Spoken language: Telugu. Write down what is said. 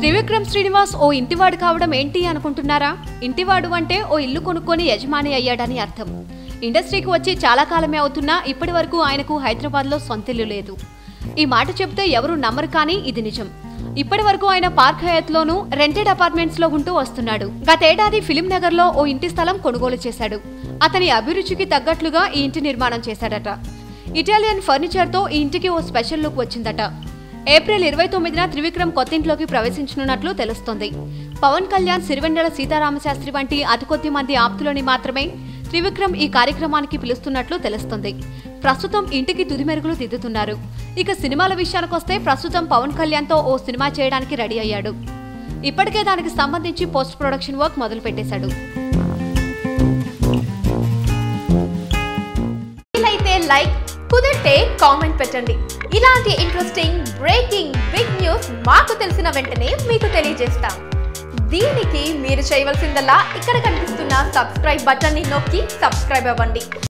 త్రివిక్రమ్ శ్రీనివాస్ ఓ ఇంటివాడు కావడం ఏంటి అనుకుంటున్నారా ఇంటివాడు అంటే ఓ ఇల్లు కొనుక్కొని యజమాని అయ్యాడని అర్థం ఇండస్ట్రీకి వచ్చి చాలా కాలమే అవుతున్నా ఇప్పటి వరకు ఆయనకు హైదరాబాద్లో సొంతిల్లు లేదు ఈ మాట చెప్తే ఎవరు నమ్మరు కానీ ఇది నిజం ఇప్పటి వరకు ఆయన పార్క్ హయత్లోనూ రెంటెడ్ అపార్ట్మెంట్స్ లో ఉంటూ వస్తున్నాడు గతేడాది ఫిలిం నగర్ లో ఓ ఇంటి స్థలం కొనుగోలు చేశాడు అతని అభిరుచికి తగ్గట్లుగా ఈ ఇంటి నిర్మాణం చేశాడట ఇటాలియన్ ఫర్నిచర్ తో ఈ ఇంటికి ఓ స్పెషల్ లుక్ వచ్చిందట ఏప్రిల్ ఇరవై తొమ్మిదిన త్రివిక్రమ్ కొత్తింట్లోకి ప్రవేశించనున్నట్లు తెలుస్తోంది పవన్ కళ్యాణ్ సిరివెన్నెల సీతారామశాస్త్రి వంటి అతి కొద్ది మంది ఆప్తులని మాత్రమే త్రివిక్రమ్ ఈ కార్యక్రమానికి పిలుస్తున్నట్లు తెలుస్తుంది ప్రస్తుతం ఇంటికి తుది మెరుగులు దిద్దుతున్నారు ఇక సినిమాల విషయానికొస్తే ప్రస్తుతం పవన్ కళ్యాణ్తో ఓ సినిమా చేయడానికి రెడీ అయ్యాడు ఇప్పటికే దానికి సంబంధించి పోస్ట్ ప్రొడక్షన్ వర్క్ మొదలు పెట్టేశాడు వీలైతే లైక్ కుదిరితే కామెంట్ పెట్టండి ఇలాంటి ఇంట్రెస్టింగ్ బ్రేకింగ్ బిగ్ న్యూస్ మాకు తెలిసిన వెంటనే మీకు తెలియజేస్తాం దీనికి మీరు చేయవలసిందల్లా ఇక్కడ కనిపిస్తున్న సబ్స్క్రైబ్ బటన్ని నొక్కి సబ్స్క్రైబ్ అవ్వండి